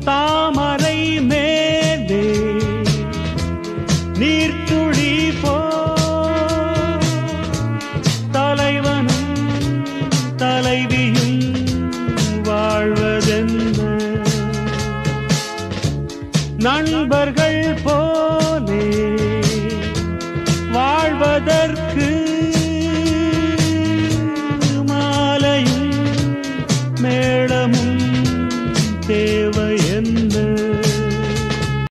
தாமரை மேலே நீர்த்துளி போ தலைவனும் தலைவியும் வாழ்வதென்ன நண்பர்கள் போலே வாழ்வதற்கு